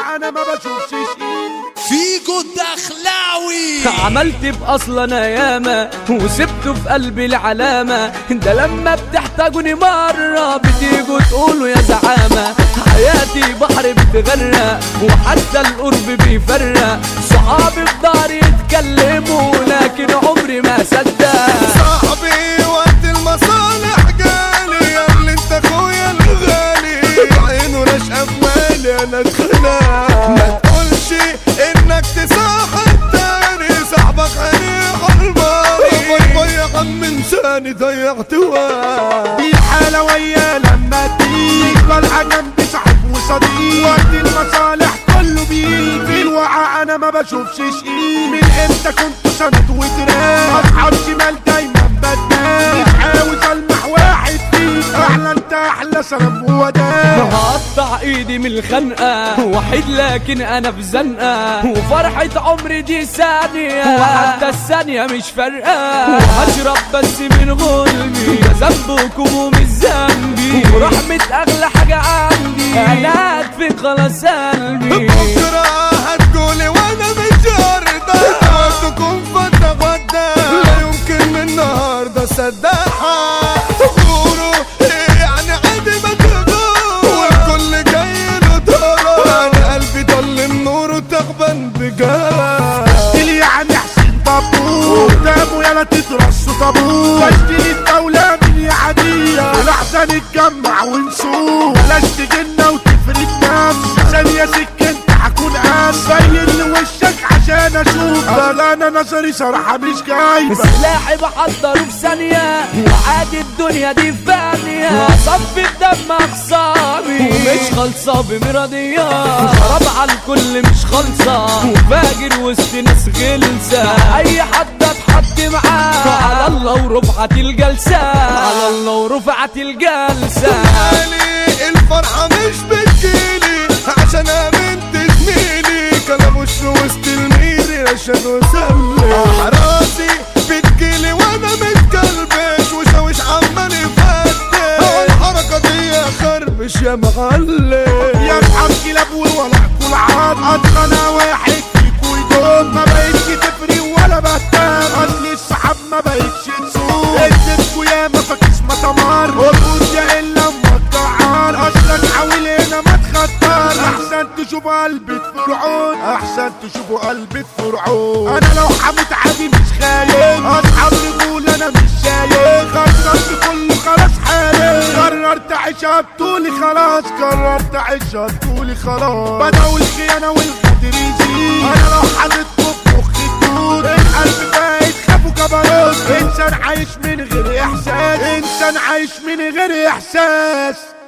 الوعى انا ما بشوفش شيء فيجو الدخلاوي عملت باصل انا ياما وسبته في قلبي العلامة ده لما بتحتاجوني مرة بتيجوا تقولوا يا زعامة حياتي بحر بتغرق وحتى القرب بيفرق صحابي في ضهري يتكلموا لكن عمري ما صدق صاحبي وقت المصالح جالي يا اللي انت اخويا الغالي عينه رشقه في مالي انا اتخنق ما تقولش انك تصاحب تاني صاحبك عيني حرباني باي باي يا عم انساني ضيعت وقت دي الحالة ويا لما تيجي طالعة جنبي صاحب وصديق وقت المصالح كله بيجي في الوعى انا ما بشوفش شيء من امتى كنت سند وتراب اصحاب شمال دايما بدال مش عاوز المح واحد فيك احلى انت احلى سلام وداد هقطع ايدي من الخنقة وحيد لكن انا في زنقة وفرحة عمري دي ثانية وحتى الثانية مش فارقة وهشرب بس من غلبي ده ذنبكم ومش ذنبي ورحمة اغلى حاجة عندي انا هدفي خلاص قلبي بكرة هتقولي وانا مش هرضى تكون فتى غدا لا يمكن من النهاردة صدقها غورو يعني عادي ما تغور والكل جاي له ترى انا قلبي ضل نوره تغبن بجد اللي يعني حسين بابور قدامه يلا تترصوا طابور تشتري الدولة من يا عادية الأحسن نتجمع ونسوق بلاش تجينا وتفرد نفسك ثانية سكنت هكون قاس بين وشك عشان اشوف ده انا نظري صراحة مش جايبة سلاحي بحضره في ثانية وعادي الدنيا دي فانية صفي الدم أخصامي ومش خالصة بمرضية شراب على الكل مش خالصة وفاجر وسط ناس غلسة أي حد اتحط معاه على الله ورفعت الجلسة على الله ورفعت الجلسة مالي الفرحة مش بتجيلي عشان امنت زميلي كلام وش وسط الميري رشد وسلي راسي بتجيلي وانا متكلبش وشاوش عمال يفتش الحركة دي خربش يا معلم يا اصحاب كلاب ولا كل عاد انا واحد فيكو يدوم ما بقتش تفري ولا بهتم اصل السحاب ما بقتش تسوق اديتكو يا ما فاكس ما تمر وجود يا الا مقطعان اصلك حاول هنا ما تخطر احسن تشوفوا قلبة فرعون احسن تشوفوا قلبة فرعون انا لو حموت عادي مش خايف اصحاب رجول انا مش شايف خسرت كله خلاص حالي قررت اعيشها بطولي خلاص قررت اعيشها بطولي خلاص بدأوا الخيانة والغدر يزيد انا لو حاططكوا في مخي تدور القلب بقى خافوا جبروت انسان عايش من غير احساس انسان عايش من غير احساس